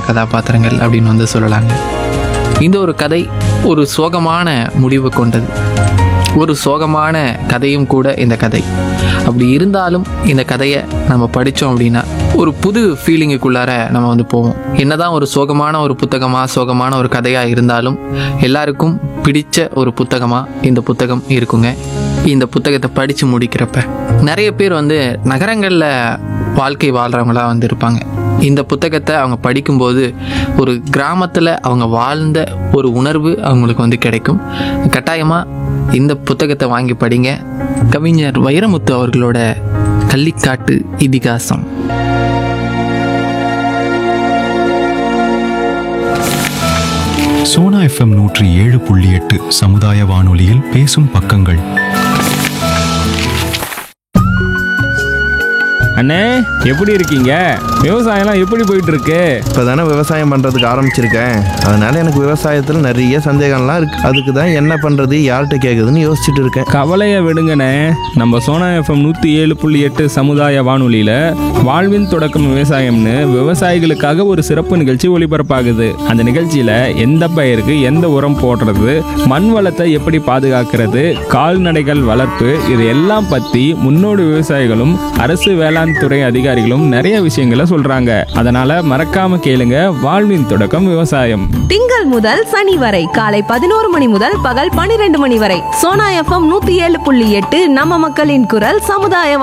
கதாபாத்திரங்கள் அப்படின்னு வந்து சொல்லலாங்க இந்த ஒரு கதை ஒரு சோகமான முடிவு கொண்டது ஒரு சோகமான கதையும் கூட இந்த கதை அப்படி இருந்தாலும் இந்த கதையை நம்ம படித்தோம் அப்படின்னா ஒரு புது ஃபீலிங்குக்குள்ளார நம்ம வந்து போவோம் என்னதான் ஒரு சோகமான ஒரு புத்தகமாக சோகமான ஒரு கதையாக இருந்தாலும் எல்லாருக்கும் பிடிச்ச ஒரு புத்தகமாக இந்த புத்தகம் இருக்குங்க இந்த புத்தகத்தை படித்து முடிக்கிறப்ப நிறைய பேர் வந்து நகரங்களில் வாழ்க்கை வாழ்கிறவங்களா வந்து இருப்பாங்க இந்த புத்தகத்தை அவங்க படிக்கும்போது ஒரு கிராமத்தில் அவங்க வாழ்ந்த ஒரு உணர்வு அவங்களுக்கு வந்து கிடைக்கும் கட்டாயமாக இந்த புத்தகத்தை வாங்கி படிங்க கவிஞர் வைரமுத்து அவர்களோட கள்ளிக்காட்டு இதிகாசம் சோனா எஃப்எம் நூற்றி ஏழு புள்ளி எட்டு சமுதாய வானொலியில் பேசும் பக்கங்கள் அண்ணே எப்படி இருக்கீங்க விவசாயம்லாம் எப்படி போயிட்டு இருக்கு இப்போ தானே விவசாயம் பண்ணுறதுக்கு ஆரம்பிச்சிருக்கேன் அதனால எனக்கு விவசாயத்தில் நிறைய சந்தேகம்லாம் இருக்கு அதுக்கு தான் என்ன பண்ணுறது யார்கிட்ட கேட்குதுன்னு யோசிச்சுட்டு இருக்கேன் கவலையை விடுங்கண்ணே நம்ம சோனா எஃப்எம் நூற்றி ஏழு புள்ளி எட்டு சமுதாய வானொலியில் வாழ்வின் தொடக்கம் விவசாயம்னு விவசாயிகளுக்காக ஒரு சிறப்பு நிகழ்ச்சி ஒளிபரப்பாகுது அந்த நிகழ்ச்சியில் எந்த பயிருக்கு எந்த உரம் போடுறது மண் வளத்தை எப்படி பாதுகாக்கிறது கால்நடைகள் வளர்ப்பு இது எல்லாம் பற்றி முன்னோடி விவசாயிகளும் அரசு வேளாண் துறை அதிகாரிகளும் நிறைய விஷயங்களை சொல்றாங்க அதனால மறக்காம கேளுங்க வாழ்வின் தொடக்கம் விவசாயம் திங்கள் முதல் சனி வரை காலை பதினோரு மணி முதல் பகல் பனிரெண்டு மணி வரை சோனா எஃப்எம் நூத்தி ஏழு புள்ளி எட்டு நம்ம மக்களின் குரல் சமுதாய